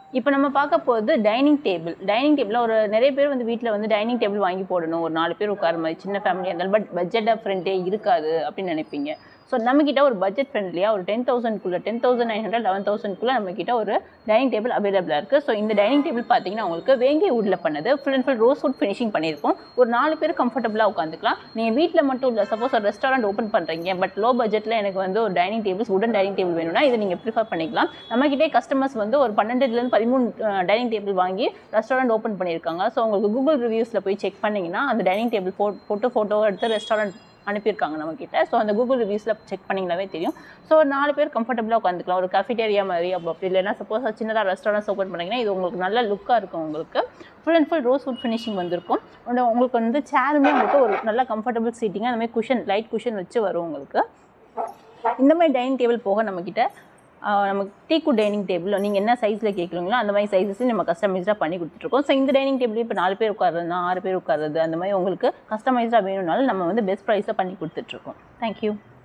இப்போ நம்ம பார்க்க போகிறது டைனிங் டேபிள் டைனிங் டேபிளில் ஒரு நிறைய பேர் வந்து வீட்டில் வந்து டைனிங் டேபிள் வாங்கி போடணும் ஒரு நாலு பேர் உட்கார மாதிரி சின்ன ஃபேமிலியாக இருந்தாலும் பட் பட்ஜெட்டாக ஃப்ரெண்டே இருக்காது அப்படின்னு நினைப்பீங்க ஸோ நம்மக்கிட்ட ஒரு பட்ஜெட் ஃப்ரெண்ட்லியாக ஒரு டென் தௌசண்ட்குள்ளே ten thousand nine hundred eleven தௌசண்ட்குள்ளே நம்மக்கிட்ட ஒரு டைனிங் டேபிள் அவைலபிளாக இருக்குது ஸோ இந்த டைனிங் டேபிள் பார்த்தீங்கன்னா உங்களுக்கு வேங்கை வுட்டில் பண்ணது full and full rose wood finishing பண்ணியிருக்கோம் ஒரு நாலு பேர் கம்ஃபர்டபுளாக உட்காந்துக்கலாம் நீங்கள் வீட்டில் மட்டும் இல்லை சப்போஸ் ஒரு ரெஸ்டாரண்ட் ஓப்பன் பண்ணுறீங்க பட் லோ பட்ஜெட்டில் எனக்கு வந்து ஒரு டைனிங் டேபிள்ஸ் உடன் டைனிங் டேபிள் வேணும்னா இதை நீங்கள் ப்ரிஃபர் பண்ணிக்கலாம் நம்மக்கிட்டே கஸ்டமர்ஸ் வந்து ஒரு பன்னெண்டுலேருந்து பதிமூணு டைனிங் டேபிள் வாங்கி ரெஸ்டாரண்ட் ஓப்பன் பண்ணியிருக்காங்க ஸோ உங்களுக்கு கூகுள் ரிவ்யூஸில் போய் செக் பண்ணிங்கன்னா அந்த டைனிங் டேபிள் ஃபோ போட்டு ஃபோட்டோ எடுத்து ரெஸ்டாரண்ட் அனுப்பியிருக்காங்க நம்மக்கிட்ட ஸோ அந்த கூகுள் ரிவ்யூஸில் செக் பண்ணிங்கனாவே தெரியும் ஸோ ஒரு நாலு பேர் கம்ஃபர்டபுளாக உட்காந்துக்கலாம் ஒரு கஃபிடேரியா மாதிரி அப்போ அப்படி இல்லைன்னா சப்போஸ் சின்னதாக ரெஸ்டாரண்ட்ஸ் ஓப்பன் பண்ணிங்கன்னா இது உங்களுக்கு நல்ல லுக்காக இருக்கும் உங்களுக்கு full and full rose wood finishing வந்திருக்கும் and உங்களுக்கு வந்து சேருமே உங்களுக்கு ஒரு நல்ல கம்ஃபர்டபுள் சீட்டிங்காக அந்த மாதிரி குஷன் லைட் குஷன் வச்சு வரும் உங்களுக்கு இந்த மாதிரி டைனிங் டேபிள் போக நம்மக்கிட்ட ஆஹ், நமக்கு டீக்கு டைனிங் டேபிள் நீங்கள் என்ன சைஸில் கேட்குறீங்களோ அந்த மாதிரி சைஸஸ் நம்ம கஸ்டமைஸ்டாக பண்ணி கொடுத்துட்ருக்கோம் ஸோ இந்த டைனிங் டேபிள் இப்போ நாலு பேர் உட்காருறதுனா ஆறு பேர் உட்காருறது அந்த மாதிரி உங்களுக்கு கஸ்டமைஸ்டாக வேணும்னாலும் நம்ம வந்து பெஸ்ட் ப்ரைஸாக பண்ணி கொடுத்துட்ருக்கோம் தேங்க்யூ